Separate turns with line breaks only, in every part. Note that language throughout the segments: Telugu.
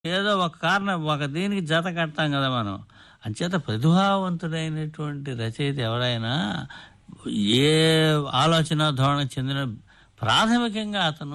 ఏదో ఒక కారణం ఒక దీనికి జత కడతాం కదా మనం అంచేత ప్రతిభావంతుడైనటువంటి రచయిత ఎవరైనా ఏ ఆలోచన ధోరణి చెందిన ప్రాథమికంగా అతను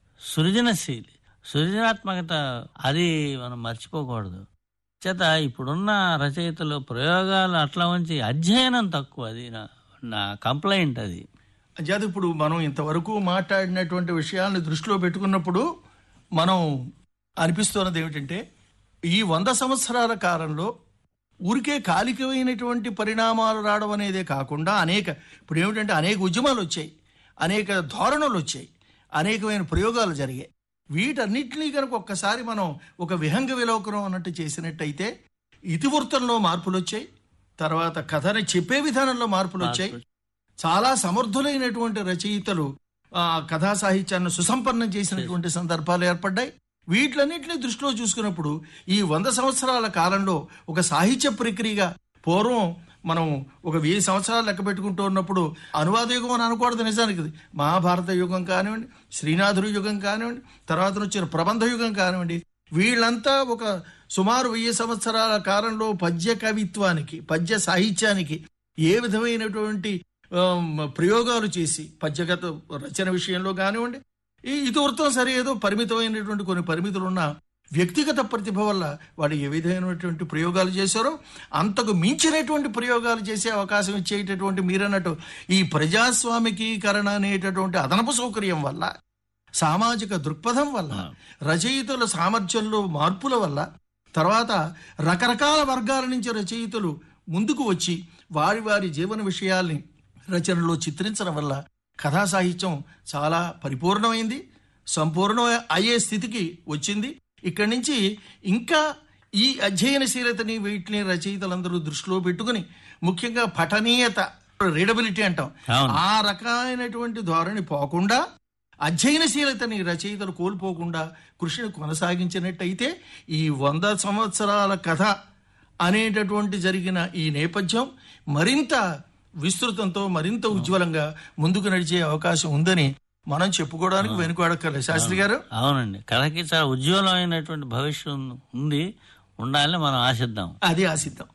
సృజనశీలి సృజనాత్మకత అది మనం మర్చిపోకూడదు చేత ఇప్పుడున్న రచయితలు ప్రయోగాలు అట్లా ఉంచి అధ్యయనం తక్కువ అది నా నా కంప్లైంట్ అది
అంచేత ఇప్పుడు మనం ఇంతవరకు మాట్లాడినటువంటి విషయాలను దృష్టిలో పెట్టుకున్నప్పుడు మనం అనిపిస్తున్నది ఏమిటంటే ఈ వంద సంవత్సరాల కాలంలో ఊరికే కాలికమైనటువంటి పరిణామాలు రావడం అనేదే కాకుండా అనేక ఇప్పుడు ఏమిటంటే అనేక ఉద్యమాలు వచ్చాయి అనేక ధోరణులు వచ్చాయి అనేకమైన ప్రయోగాలు జరిగాయి వీటన్నిటినీ కనుక ఒక్కసారి మనం ఒక విహంగ విలోకనం అన్నట్టు చేసినట్టయితే ఇతివృత్తంలో మార్పులు వచ్చాయి తర్వాత కథని చెప్పే విధానంలో మార్పులు వచ్చాయి చాలా సమర్థులైనటువంటి రచయితలు ఆ కథా సాహిత్యాన్ని సుసంపన్నం చేసినటువంటి సందర్భాలు ఏర్పడ్డాయి వీటిలన్నింటినీ దృష్టిలో చూసుకున్నప్పుడు ఈ వంద సంవత్సరాల కాలంలో ఒక సాహిత్య ప్రక్రియగా పూర్వం మనం ఒక వెయ్యి సంవత్సరాలు లెక్క పెట్టుకుంటూ ఉన్నప్పుడు అనువాద యుగం అని అనకూడదు నిజానికి ఇది. మహాభారత యుగం కానివ్వండి శ్రీనాథుడి యుగం కానివ్వండి తర్వాత వచ్చిన ప్రబంధ యుగం కానివ్వండి వీళ్ళంతా ఒక సుమారు వెయ్యి సంవత్సరాల కాలంలో పద్య కవిత్వానికి పద్య సాహిత్యానికి ఏ విధమైనటువంటి ఆమ్, ప్రయోగాలు చేసి పద్యగత రచన విషయంలో కానివ్వండి ఈ ఇతివృత్తం సరే ఏదో పరిమితమైనటువంటి కొన్ని పరిమితులు ఉన్న వ్యక్తిగత ప్రతిభ వల్ల వాళ్ళు ఏ విధమైనటువంటి ప్రయోగాలు చేశారో అంతకు మించినటువంటి ప్రయోగాలు చేసే అవకాశం ఇచ్చేటటువంటి మీరన్నట్టు ఈ ప్రజాస్వామికీకరణ అనేటటువంటి అదనపు సౌకర్యం వల్ల సామాజిక దృక్పథం వల్ల రచయితల సామర్థ్యంలో మార్పుల వల్ల తర్వాత రకరకాల వర్గాల నుంచి రచయితలు ముందుకు వచ్చి వారి వారి జీవన విషయాల్ని రచనలో చిత్రించడం వల్ల కథా సాహిత్యం చాలా పరిపూర్ణమైంది సంపూర్ణ అయ్యే స్థితికి వచ్చింది ఇక్కడి నుంచి ఇంకా ఈ అధ్యయనశీలతని వీటిని రచయితలందరూ దృష్టిలో పెట్టుకుని ముఖ్యంగా పఠనీయత రీడబిలిటీ అంటాం
అవును.
ఆ రకమైనటువంటి ధోరణి పోకుండా అధ్యయనశీలతని రచయితలు కోల్పోకుండా కృషిని కొనసాగించినట్టయితే ఈ వంద సంవత్సరాల కథ అనేటటువంటి జరిగిన ఈ నేపథ్యం మరింత విస్తృతంతో మరింత ఉజ్వలంగా ముందుకు నడిచే అవకాశం ఉందని మనం చెప్పుకోవడానికి వెనుకాడక్కర్లేదు శాస్త్రి గారు
అవునండి కథకి చాలా ఉజ్వలమైనటువంటి భవిష్యం ఉంది ఉండాలని మనం ఆశిద్దాం
అది ఆశిద్దాం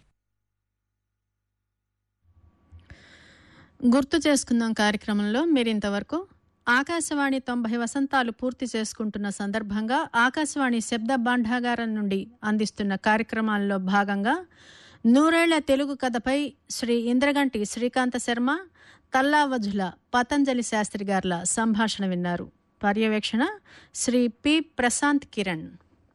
గుర్తు చేసుకుందాం కార్యక్రమంలో మీరు ఇంతవరకు ఆకాశవాణి తొంభై వసంతాలు పూర్తి చేసుకుంటున్న సందర్భంగా ఆకాశవాణి శబ్ద భాండాగారం నుండి అందిస్తున్న కార్యక్రమాల్లో భాగంగా నూరేళ్ల తెలుగు కథపై శ్రీ ఇంద్రగంటి శ్రీకాంత శర్మ తల్లావజుల పతంజలి శాస్త్రి గార్ల సంభాషణ విన్నారు పర్యవేక్షణ శ్రీ పి ప్రశాంత్ కిరణ్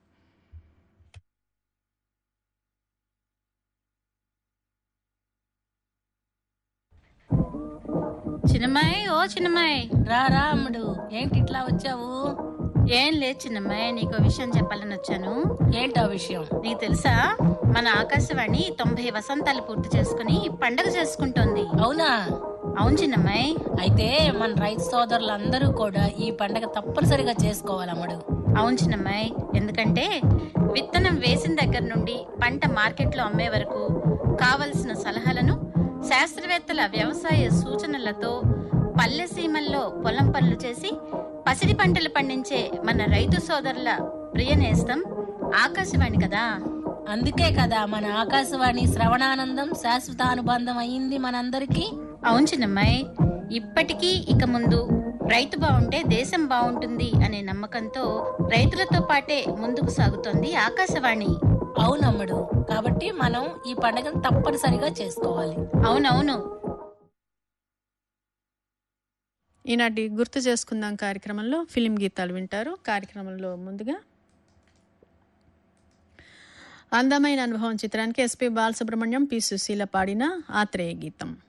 చిన్నమ్మాయి ఓ చిన్నమ్మాయి
రా రా అమ్ముడు ఏంటి ఇట్లా వచ్చావు
ఏం లేదు చిన్నమ్మాయి నీకు విషయం చెప్పాలని వచ్చాను
ఏంటా విషయం
నీకు తెలుసా మన ఆకాశవాణి తొంభై వసంతాలు పూర్తి చేసుకుని పండగ చేసుకుంటోంది
అవునా
అవును చిన్నమ్మాయి
అయితే మన రైతు సోదరులందరూ కూడా ఈ పండగ తప్పనిసరిగా చేసుకోవాలి అమ్ముడు
అవును చిన్నమ్మాయి ఎందుకంటే విత్తనం వేసిన దగ్గర నుండి పంట మార్కెట్లో అమ్మే వరకు కావలసిన సలహాలను శాస్త్రవేత్తల వ్యవసాయ సూచనలతో పల్లె సీమల్లో పొలం పనులు చేసి పసిడి పంటలు పండించే మన రైతు సోదరుల ప్రియ నేస్తం ఆకాశవాణి కదా
అందుకే కదా మన ఆకాశవాణి శ్రవణానందం శాశ్వత అనుబంధం అయింది మనందరికీ
అవును చిన్నమ్మాయి ఇప్పటికీ ఇక ముందు రైతు బాగుంటే దేశం బాగుంటుంది అనే నమ్మకంతో రైతులతో పాటే ముందుకు సాగుతోంది ఆకాశవాణి
అవునమ్ముడు కాబట్టి మనం ఈ పండగను తప్పనిసరిగా చేసుకోవాలి
అవునవును
ఈనాటి గుర్తు చేసుకుందాం కార్యక్రమంలో ఫిలిం గీతాలు వింటారు కార్యక్రమంలో ముందుగా అందమైన అనుభవం చిత్రానికి ఎస్పి బాలసుబ్రహ్మణ్యం పి సుశీల పాడిన ఆత్రేయ గీతం